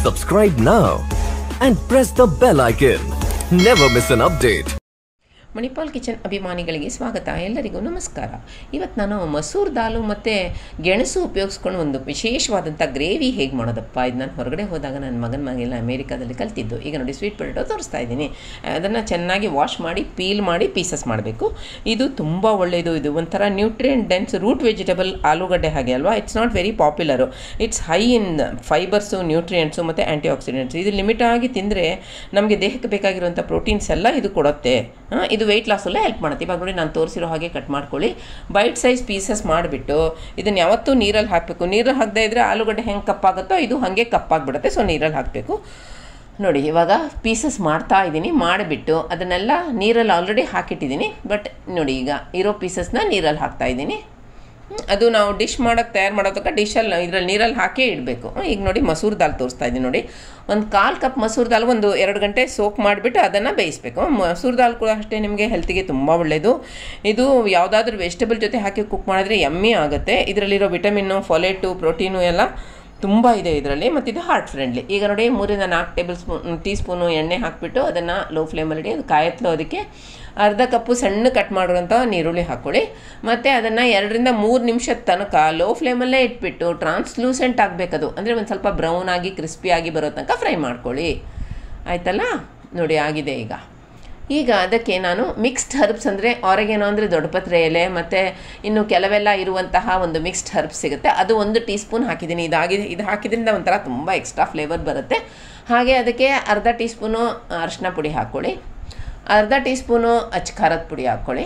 Subscribe now and press the bell icon. Never miss an update. Manipal kitchen ಅಭಿಮಾನಿಗಳಿಗೆ ಸ್ವಾಗತ ಎಲ್ಲರಿಗೂ ನಮಸ್ಕಾರ ಇವತ್ತು ನಾನು ಮಸೂರ್ ದಾಲು ಮತ್ತು ಗೆಣಸು ಉಪಯೋಗಿಸ್ಕೊಂಡು ಒಂದು ವಿಶೇಷವಾದಂಥ ಗ್ರೇವಿ ಹೇಗೆ ಮಾಡೋದಪ್ಪ ಇದು ನಾನು ಹೊರಗಡೆ ಹೋದಾಗ ನನ್ನ ಮಗನ ಮನೆಯಲ್ಲ ಅಮೇರಿಕಾದಲ್ಲಿ ಕಲ್ತಿದ್ದು ಈಗ ನೋಡಿ ಸ್ವೀಟ್ ಪೊಟೇಟೊ ತೋರಿಸ್ತಾ ಇದ್ದೀನಿ ಅದನ್ನು ಚೆನ್ನಾಗಿ ವಾಶ್ ಮಾಡಿ ಪೀಲ್ ಮಾಡಿ ಪೀಸಸ್ ಮಾಡಬೇಕು ಇದು ತುಂಬ ಒಳ್ಳೆಯದು ಇದು ಒಂಥರ ನ್ಯೂಟ್ರಿಯೆಂಟ್ ಡೆನ್ಸ್ ರೂಟ್ ವೆಜಿಟಬಲ್ ಆಲೂಗಡ್ಡೆ ಹಾಗೆ ಅಲ್ವಾ it's not very popular it's high in fibres nutrients ಮತ್ತು ಆ್ಯಂಟಿ ಆಕ್ಸಿಡೆಂಟ್ಸ್ ಇದು ಲಿಮಿಟ್ ಆಗಿ ತಿಂದರೆ ನಮಗೆ ದೇಹಕ್ಕೆ ಬೇಕಾಗಿರುವಂಥ ಪ್ರೋಟೀನ್ಸ್ ಎಲ್ಲ ಇದು ಕೊಡುತ್ತೆ ಆ, ಇದು ವೆಯ್ಟ್ ಲಾಸಲ್ಲೇ ಹೆಲ್ಪ್ ಮಾಡುತ್ತೆ ಇವಾಗ ನೋಡಿ ನಾನು ತೋರಿಸಿರೋ ಹಾಗೆ ಕಟ್ ಮಾಡ್ಕೊಳ್ಳಿ ಬೈಟ್ ಸೈಜ್ ಪೀಸಸ್ ಮಾಡಿಬಿಟ್ಟು ಇದನ್ನು ಯಾವತ್ತೂ ನೀರಲ್ಲಿ ಹಾಕಬೇಕು ನೀರಲ್ಲಿ ಹಾಕದೇ ಇದ್ದರೆ ಆಲೂಗಡ್ಡೆ ಹೆಂಗೆ ಕಪ್ಪಾಗುತ್ತೋ ಇದು ಹಾಗೆ ಕಪ್ಪಾಗ್ಬಿಡುತ್ತೆ ಸೊ ನೀರಲ್ಲಿ ಹಾಕಬೇಕು ನೋಡಿ ಇವಾಗ ಪೀಸಸ್ ಮಾಡ್ತಾ ಇದ್ದೀನಿ ಮಾಡಿಬಿಟ್ಟು ಅದನ್ನೆಲ್ಲ ನೀರಲ್ಲಿ ಆಲ್ರೆಡಿ ಹಾಕಿಟ್ಟಿದ್ದೀನಿ ಬಟ್ ನೋಡಿ ಈಗ ಇರೋ ಪೀಸಸ್ನ ನೀರಲ್ಲಿ ಹಾಕ್ತಾ ಇದ್ದೀನಿ ಹ್ಮ್, ಅದು ನಾವು ಡಿಶ್ ಮಾಡೋಕ್ಕೆ ತಯಾರು ಮಾಡೋದಕ್ಕೆ ಡಿಶಲ್ಲಿ ಇದರಲ್ಲಿ ನೀರಲ್ಲಿ ಹಾಕೇ ಇಡಬೇಕು ಈಗ ನೋಡಿ ಮಸೂರ್ ದಾಲ್ ತೋರಿಸ್ತಾ ಇದ್ದೀನಿ ನೋಡಿ ಒಂದು ಕಾಲು ಕಪ್ ಮಸೂರ್ ದಾಲ್ ಒಂದು ಎರಡು ಗಂಟೆ ಸೋಕ್ ಮಾಡಿಬಿಟ್ಟು ಅದನ್ನು ಬೇಯಿಸಬೇಕು ಮಸೂರ್ ದಾಲ್ ಕೂಡ ಅಷ್ಟೇ ನಿಮಗೆ ಹೆಲ್ತಿಗೆ ತುಂಬ ಒಳ್ಳೆಯದು ಇದು ಯಾವುದಾದ್ರೂ ವೆಜಿಟೇಬಲ್ ಜೊತೆ ಹಾಕಿ ಕುಕ್ ಮಾಡಿದ್ರೆ ಎಮ್ಮಿ ಆಗುತ್ತೆ ಇದರಲ್ಲಿರೋ ವಿಟಮಿನ್ನು ಫೊಲೇಟು ಪ್ರೋಟೀನು ಎಲ್ಲ ತುಂಬ ಇದೆ ಇದರಲ್ಲಿ ಮತ್ತು ಇದು ಹಾರ್ಟ್ ಫ್ರೆಂಡ್ಲಿ ಈಗ ನೋಡಿ ಮೂರಿಂದ ನಾಲ್ಕು ಟೇಬಲ್ ಸ್ಪೂನ್ ಟೀ ಸ್ಪೂನು ಎಣ್ಣೆ ಹಾಕಿಬಿಟ್ಟು ಅದನ್ನು ಲೋ ಫ್ಲೇಮಲ್ಲಿ ಅದು ಕಾಯತ್ಲೋ ಅದಕ್ಕೆ ಅರ್ಧ ಕಪ್ಪು ಸಣ್ಣ ಕಟ್ ಮಾಡಿರೋಂಥ ನೀರುಳ್ಳಿ ಹಾಕ್ಕೊಳ್ಳಿ ಮತ್ತು ಅದನ್ನು ಎರಡರಿಂದ ಮೂರು ನಿಮಿಷದ ತನಕ ಲೋ ಫ್ಲೇಮಲ್ಲೇ ಇಟ್ಬಿಟ್ಟು ಟ್ರಾನ್ಸ್ಲೂಸೆಂಟ್ ಆಗಬೇಕದು ಅಂದರೆ ಒಂದು ಸ್ವಲ್ಪ ಬ್ರೌನ್ ಆಗಿ ಕ್ರಿಸ್ಪಿಯಾಗಿ ಬರೋ ತನಕ ಫ್ರೈ ಮಾಡ್ಕೊಳ್ಳಿ ಆಯ್ತಲ್ಲ ನೋಡಿ ಆಗಿದೆ ಈಗ ಈಗ ಅದಕ್ಕೆ ನಾನು ಮಿಕ್ಸ್ಡ್ ಹರ್ಬ್ಸ್ ಅಂದರೆ ಆರೆಗೇನೋ ಅಂದರೆ ದೊಡ್ಡಪತ್ರೆ ಎಲೆ ಮತ್ತು ಇನ್ನು ಕೆಲವೆಲ್ಲ ಇರುವಂತಹ ಒಂದು ಮಿಕ್ಸ್ಡ್ ಹರ್ಬ್ಸ್ ಸಿಗುತ್ತೆ ಅದು ಒಂದು ಟೀ ಸ್ಪೂನ್ ಹಾಕಿದ್ದೀನಿ ಇದಾಗಿದೆ ಇದು ಹಾಕಿದ್ರಿಂದ ಒಂಥರ ತುಂಬ ಎಕ್ಸ್ಟ್ರಾ ಫ್ಲೇವರ್ ಬರುತ್ತೆ ಹಾಗೆ ಅದಕ್ಕೆ ಅರ್ಧ ಟೀ ಸ್ಪೂನು ಅರಿಶಿನ ಪುಡಿ ಹಾಕ್ಕೊಳ್ಳಿ ಅರ್ಧ ಟೀ ಸ್ಪೂನು ಅಚ್ಚ ಖಾರದ ಪುಡಿ ಹಾಕ್ಕೊಳ್ಳಿ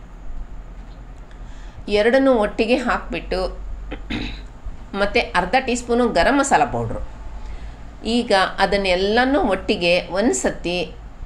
ಎರಡನ್ನೂ ಒಟ್ಟಿಗೆ ಹಾಕಿಬಿಟ್ಟು ಮತ್ತು ಅರ್ಧ teaspoon garam masala powder ಈಗ ಅದನ್ನೆಲ್ಲನೂ ಒಟ್ಟಿಗೆ ಒಂದು ಸತಿ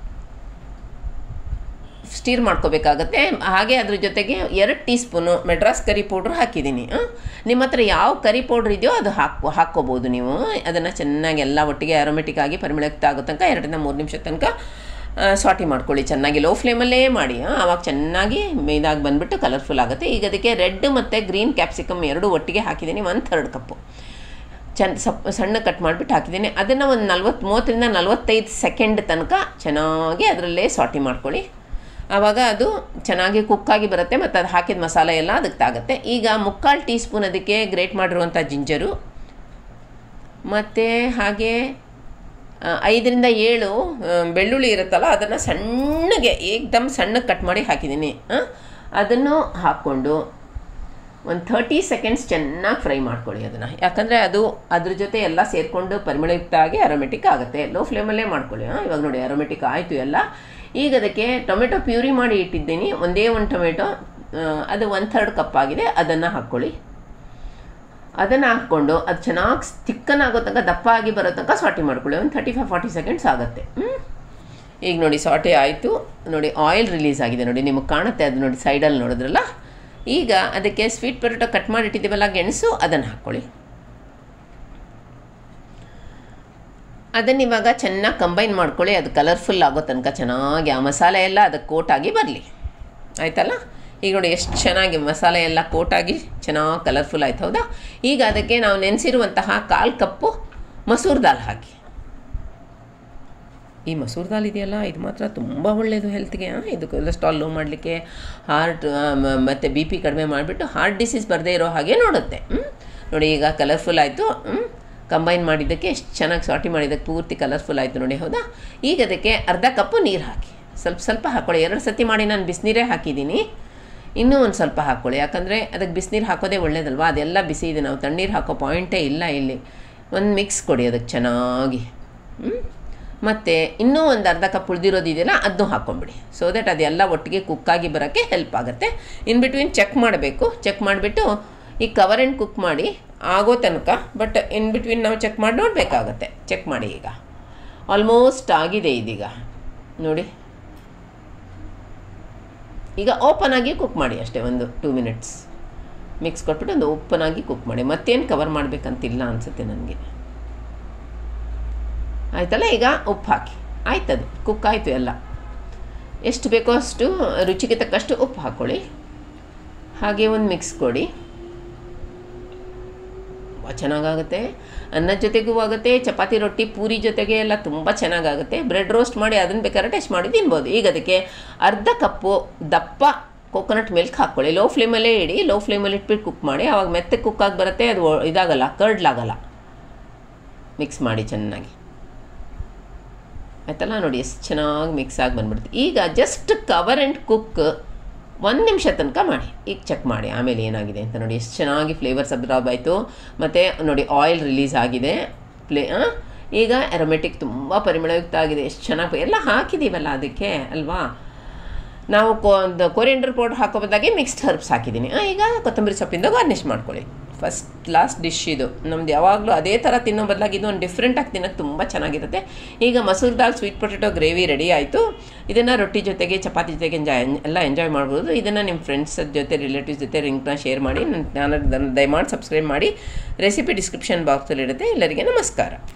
ಸ್ಟೀರ್ ಮಾಡ್ಕೋಬೇಕಾಗತ್ತೆ ಹಾಗೆ ಅದ್ರ ಜೊತೆಗೆ ಎರಡು teaspoon Madras curry powder ಹಾಕಿದ್ದೀನಿ ಆ. ನಿಮ್ಮ ಹತ್ರ ಯಾವ ಕರಿ ಪೌಡ್ರ್ ಇದೆಯೋ ಅದು ಹಾಕೋ ಹಾಕ್ಕೋಬೋದು ನೀವು ಅದನ್ನು ಚೆನ್ನಾಗಿ ಎಲ್ಲ ಒಟ್ಟಿಗೆ ಆರೋಮೆಟಿಕ್ ಆಗಿ ಪರಿಮಳಯುಕ್ತ ಆಗೋ ತನಕ ಎರಡರಿಂದ ಮೂರು ನಿಮಿಷ ತನಕ ಆ, ಸಾಟಿ ಮಾಡ್ಕೊಳ್ಳಿ ಚೆನ್ನಾಗಿ ಲೋ ಫ್ಲೇಮಲ್ಲೇ ಮಾಡಿ ಆ, ಆವಾಗ ಚೆನ್ನಾಗಿ ಇದಾಗಿ ಬಂದುಬಿಟ್ಟು ಕಲರ್ಫುಲ್ ಆಗುತ್ತೆ ಈಗ ಅದಕ್ಕೆ ರೆಡ್ ಮತ್ತು ಗ್ರೀನ್ ಕ್ಯಾಪ್ಸಿಕಮ್ ಎರಡು ಒಟ್ಟಿಗೆ ಹಾಕಿದ್ದೀನಿ ಒನ್ ಥರ್ಡ್ ಕಪ್ಪು ಚೆನ್ನ ಸಪ್ ಸಣ್ಣ ಕಟ್ ಮಾಡಿಬಿಟ್ಟು ಹಾಕಿದ್ದೀನಿ ಅದನ್ನು ಒಂದು ನಲ್ವತ್ತು ಮೂವತ್ತರಿಂದ ನಲ್ವತ್ತೈದು ಸೆಕೆಂಡ್ ತನಕ ಚೆನ್ನಾಗಿ ಅದರಲ್ಲೇ ಸಾಟಿ ಮಾಡ್ಕೊಳ್ಳಿ ಆವಾಗ ಅದು ಚೆನ್ನಾಗಿ ಕುಕ್ಕಾಗಿ ಬರುತ್ತೆ ಮತ್ತು ಅದು ಹಾಕಿದ ಮಸಾಲೆ ಎಲ್ಲ ಅದಕ್ಕೆ ತಾಗುತ್ತೆ ಈಗ ಮುಕ್ಕಾಲು ಟೀ ಸ್ಪೂನ್ ಅದಕ್ಕೆ ಗ್ರೇಟ್ ಮಾಡಿರುವಂಥ ಜಿಂಜರು ಮತ್ತು ಹಾಗೆ ಆ, ಐದರಿಂದ ಏಳು ಆ, ಬೆಳ್ಳುಳ್ಳಿ ಇರುತ್ತಲ್ಲ ಅದನ್ನು ಸಣ್ಣಗೆ ಏಕ್ದಮ್ ಸಣ್ಣಗೆ ಕಟ್ ಮಾಡಿ ಹಾಕಿದ್ದೀನಿ ಆ, ಅದನ್ನು ಹಾಕ್ಕೊಂಡು ಒಂದು ಥರ್ಟಿ ಸೆಕೆಂಡ್ಸ್ ಚೆನ್ನಾಗಿ ಫ್ರೈ ಮಾಡ್ಕೊಳ್ಳಿ ಅದನ್ನು ಯಾಕಂದರೆ ಅದು ಅದ್ರ ಜೊತೆ ಎಲ್ಲ ಸೇರಿಕೊಂಡು ಪರಿಮಳಯುಕ್ತ ಆಗಿ ಅರೋಮೆಟಿಕ್ ಆಗುತ್ತೆ ಲೋ ಫ್ಲೇಮಲ್ಲೇ ಮಾಡ್ಕೊಳ್ಳಿ ಹಾಂ ಇವಾಗ ನೋಡಿ ಅರೋಮೆಟಿಕ್ ಆಯಿತು ಎಲ್ಲ ಈಗ ಅದಕ್ಕೆ ಟೊಮೆಟೊ ಪ್ಯೂರಿ ಮಾಡಿ ಇಟ್ಟಿದ್ದೀನಿ ಒಂದೇ ಒಂದು ಟೊಮೆಟೊ ಆ, ಅದು ಒನ್ ಥರ್ಡ್ ಕಪ್ ಆಗಿದೆ ಅದನ್ನು ಹಾಕ್ಕೊಳ್ಳಿ ಅದನ್ನು ಹಾಕ್ಕೊಂಡು ಅದು ಚೆನ್ನಾಗಿ ತಿಕ್ಕನಾಗೋ ತನಕ ದಪ್ಪ ಆಗಿ ಬರೋ ತನಕ ಸಾಟಿ ಮಾಡ್ಕೊಳ್ಳಿ ಒಂದು ತರ್ಟಿ ಫೈವ್ ಫಾರ್ಟಿ ಸೆಕೆಂಡ್ಸ್ ಆಗುತ್ತೆ ಹ್ಮ್? ಈಗ ನೋಡಿ ಸಾಟೆ ಆಯಿತು ನೋಡಿ ಆಯಿಲ್ ರಿಲೀಸ್ ಆಗಿದೆ ನೋಡಿ ನಿಮಗೆ ಕಾಣುತ್ತೆ ಅದು ನೋಡಿ ಸೈಡಲ್ಲಿ ನೋಡಿದ್ರಲ್ಲ ಈಗ ಅದಕ್ಕೆ ಸ್ವೀಟ್ ಪೊಟೆಟೊ ಕಟ್ ಮಾಡಿಟ್ಟಿದ್ದೀವಲ್ಲ ಗೆಣಸು ಅದನ್ನು ಹಾಕ್ಕೊಳ್ಳಿ ಅದನ್ನು ಇವಾಗ ಚೆನ್ನಾಗಿ ಕಂಬೈನ್ ಮಾಡ್ಕೊಳ್ಳಿ ಅದು ಕಲರ್ಫುಲ್ ಆಗೋ ತನಕ ಚೆನ್ನಾಗಿ ಆ ಮಸಾಲೆ ಎಲ್ಲ ಅದಕ್ಕೆ ಕೋಟಾಗಿ ಬರಲಿ ಆಯ್ತಲ್ಲ ಈಗ ನೋಡಿ ಎಷ್ಟು ಚೆನ್ನಾಗಿ ಮಸಾಲೆ ಎಲ್ಲ ಕೋಟಾಗಿ ಚೆನ್ನಾಗಿ ಕಲರ್ಫುಲ್ ಆಯ್ತು ಹೌದಾ ಈಗ ಅದಕ್ಕೆ ನಾವು ನೆನೆಸಿರುವಂತಹ ಕಾಲು ಕಪ್ಪು ಮಸೂರ್ ದಾಲ್ ಹಾಕಿ ಈ ಮಸೂರ್ ದಾಲ್ ಇದೆಯಲ್ಲ ಇದು ಮಾತ್ರ ತುಂಬ ಒಳ್ಳೆಯದು ಹೆಲ್ತ್ಗೆ ಇದು ಕೊಲೆಸ್ಟ್ರಾಲ್ ಲೋ ಮಾಡಲಿಕ್ಕೆ ಹಾರ್ಟ್ ಮತ್ತು ಬಿ ಪಿ ಕಡಿಮೆ ಮಾಡಿಬಿಟ್ಟು ಹಾರ್ಟ್ ಡಿಸೀಸ್ ಬರದೇ ಇರೋ ಹಾಗೆ ನೋಡುತ್ತೆ ಹ್ಮ್? ನೋಡಿ ಈಗ ಕಲರ್ಫುಲ್ ಆಯಿತು ಕಂಬೈನ್ ಮಾಡಿದ್ದಕ್ಕೆ ಎಷ್ಟು ಚೆನ್ನಾಗಿ ಸಾಟಿ ಮಾಡಿದ್ದಕ್ಕೆ ಪೂರ್ತಿ ಕಲರ್ಫುಲ್ ಆಯಿತು ನೋಡಿ ಹೌದಾ ಈಗ ಅದಕ್ಕೆ ಅರ್ಧ ಕಪ್ಪು ನೀರು ಹಾಕಿ ಸ್ವಲ್ಪ ಸ್ವಲ್ಪ ಹಾಕ್ಕೊಳ್ಳಿ ಎರಡು ಸತಿ ಮಾಡಿ ನಾನು ಬಿಸಿನೀರೇ ಹಾಕಿದ್ದೀನಿ ಇನ್ನೂ ಒಂದು ಸ್ವಲ್ಪ ಹಾಕ್ಕೊಳ್ಳಿ ಯಾಕಂದರೆ ಅದಕ್ಕೆ ಬಿಸಿನೀರು ಹಾಕೋದೇ ಒಳ್ಳೇದಲ್ವಾ ಅದೆಲ್ಲ ಬಿಸಿ ಇದೆ ನಾವು ತಣ್ಣೀರು ಹಾಕೋ ಪಾಯಿಂಟೇ ಇಲ್ಲ ಇಲ್ಲಿ ಒಂದು ಮಿಕ್ಸ್ ಕೊಡಿ ಅದಕ್ಕೆ ಚೆನ್ನಾಗಿ ಹ್ಮ್? ಮತ್ತು ಇನ್ನೂ ಒಂದು ಅರ್ಧ ಕಪ್ ಉಳಿದಿರೋದಿದೆಯಲ್ಲ ಅದನ್ನು ಹಾಕ್ಕೊಂಬಿಡಿ ಸೊ ದಟ್ ಅದೆಲ್ಲ ಒಟ್ಟಿಗೆ ಕುಕ್ಕಾಗಿ ಬರೋಕ್ಕೆ ಹೆಲ್ಪ್ ಆಗುತ್ತೆ ಇನ್ ಬಿಟ್ವೀನ್ ಚೆಕ್ ಮಾಡಬೇಕು ಚೆಕ್ ಮಾಡಿಬಿಟ್ಟು ಈ ಕವರ್ ಆ್ಯಂಡ್ ಕುಕ್ ಮಾಡಿ ಆಗೋ ತನಕ ಬಟ್ ಇನ್ ಬಿಟ್ವೀನ್ ನಾವು ಚೆಕ್ ಮಾಡಿ ನೋಡಬೇಕಾಗತ್ತೆ ಚೆಕ್ ಮಾಡಿ ಈಗ ಆಲ್ಮೋಸ್ಟ್ ಆಗಿದೆ ಇದೀಗ ನೋಡಿ ಈಗ ಓಪನ್ ಆಗಿ ಕುಕ್ ಮಾಡಿ ಅಷ್ಟೇ ಒಂದು ಟೂ ಮಿನಿಟ್ಸ್ ಮಿಕ್ಸ್ ಕೊಟ್ಬಿಟ್ಟು ಒಂದು ಓಪನ್ ಆಗಿ ಕುಕ್ ಮಾಡಿ ಮತ್ತೇನು ಕವರ್ ಮಾಡಬೇಕಂತಿಲ್ಲ ಅನಿಸುತ್ತೆ ನನಗೆ ಆಯ್ತಲ್ಲ ಈಗ ಉಪ್ಪು ಹಾಕಿ ಆಯ್ತದು ಕುಕ್ ಆಯಿತು ಎಲ್ಲ ಎಷ್ಟು ಬೇಕೋ ಅಷ್ಟು ರುಚಿಗೆ ತಕ್ಕಷ್ಟು ಉಪ್ಪು ಹಾಕ್ಕೊಳ್ಳಿ ಹಾಗೆ ಒಂದು ಮಿಕ್ಸ್ ಕೊಡಿ ಚೆನ್ನಾಗಾಗುತ್ತೆ ಅನ್ನದ ಜೊತೆಗೂ ಆಗುತ್ತೆ ಚಪಾತಿ ರೊಟ್ಟಿ ಪೂರಿ ಜೊತೆಗೆ ಎಲ್ಲ ತುಂಬ ಚೆನ್ನಾಗಾಗುತ್ತೆ ಬ್ರೆಡ್ ರೋಸ್ಟ್ ಮಾಡಿ ಅದನ್ನು ಬೇಕಾದ್ರೆ ಟೆಸ್ಟ್ ಮಾಡಿ ತಿನ್ಬೋದು ಈಗ ಅದಕ್ಕೆ ಅರ್ಧ ಕಪ್ಪು ದಪ್ಪ ಕೋಕೋನಟ್ ಮಿಲ್ಕ್ ಹಾಕ್ಕೊಳ್ಳಿ ಲೋ ಫ್ಲೇಮಲ್ಲೇ ಇಡಿ ಲೋ ಫ್ಲೇಮಲ್ಲಿ ಇಟ್ಬಿಟ್ಟು ಕುಕ್ ಮಾಡಿ ಆವಾಗ ಮೆತ್ತೆ ಕುಕ್ ಆಗಿ ಬರುತ್ತೆ ಅದು ಒ- ಇದಾಗಲ್ಲ ಕರ್ಡ್ಲಾಗಲ್ಲ ಮಿಕ್ಸ್ ಮಾಡಿ ಚೆನ್ನಾಗಿ ಆಯ್ತಲ್ಲ ನೋಡಿ ಎಷ್ಟು ಚೆನ್ನಾಗಿ ಮಿಕ್ಸ್ ಆಗಿ ಬಂದ್ಬಿಡುತ್ತೆ ಈಗ ಜಸ್ಟ್ ಕವರ್ ಆ್ಯಂಡ್ ಕುಕ್ ಒಂದು ನಿಮಿಷ ತನಕ ಮಾಡಿ ಈಗ ಚೆಕ್ ಮಾಡಿ ಆಮೇಲೆ ಏನಾಗಿದೆ ಅಂತ ನೋಡಿ ಎಷ್ಟು ಚೆನ್ನಾಗಿ ಫ್ಲೇವರ್ಸ್ ಅಬ್ರಾಬ್ ಆಯಿತು ಮತ್ತು ನೋಡಿ ಆಯಿಲ್ ರಿಲೀಸ್ ಆಗಿದೆ ಪ್ಲೇ ಆ? ಈಗ ಅರೋಮೆಟಿಕ್ ತುಂಬ ಪರಿಮಳಯುಕ್ತ ಆಗಿದೆ ಎಷ್ಟು ಚೆನ್ನಾಗಿ ಎಲ್ಲ ಹಾಕಿದ್ದೀವಲ್ಲ ಅದಕ್ಕೆ ಅಲ್ವಾ ನಾವು ಕೋ ಒಂದು ಕೊರಿಯಂಡರ್ ಪೌಡರ್ ಹಾಕೋ ಬದಲಾಗಿ ಮಿಕ್ಸ್ಡ್ ಹರ್ಬ್ಸ್ ಹಾಕಿದ್ದೀನಿ ಆ, ಈಗ ಕೊತ್ತಂಬರಿ ಸೊಪ್ಪಿಂದ ಗಾರ್ನಿಷ್ ಮಾಡ್ಕೊಳ್ಳಿ ಫಸ್ಟ್ ಲಾಸ್ಟ್ ಡಿಶ್ ಇದು ನಮ್ದು ಯಾವಾಗಲೂ ಅದೇ ಥರ ತಿನ್ನೋ ಬದಲಾಗಿ ಇದು ಒಂದು ಡಿಫ್ರೆಂಟಾಗಿ ತಿನ್ನೋಕ್ಕೆ ತುಂಬ ಚೆನ್ನಾಗಿರುತ್ತೆ ಈಗ masoor dal sweet potato gravy ready ಆಯಿತು ಇದನ್ನು ರೊಟ್ಟಿ ಜೊತೆಗೆ ಚಪಾತಿ ಜೊತೆಗೆ ಎಂಜಾಯ್ ಎಲ್ಲ ಎಂಜಾಯ್ ಮಾಡ್ಬೋದು ಇದನ್ನು ನಿಮ್ಮ ಫ್ರೆಂಡ್ಸ್ ಜೊತೆ ರಿಲೇಟಿವ್ಸ್ ಜೊತೆ ಲಿಂಕ್ನ ಶೇರ್ ಮಾಡಿ ನನ್ನ ಚಾನಲ್ ದಯಮಾಡಿ ಸಬ್ಸ್ಕ್ರೈಬ್ ಮಾಡಿ ರೆಸಿಪಿ ಡಿಸ್ಕ್ರಿಪ್ಷನ್ ಬಾಕ್ಸಲ್ಲಿ ಇರುತ್ತೆ ಎಲ್ಲರಿಗೆ ನಮಸ್ಕಾರ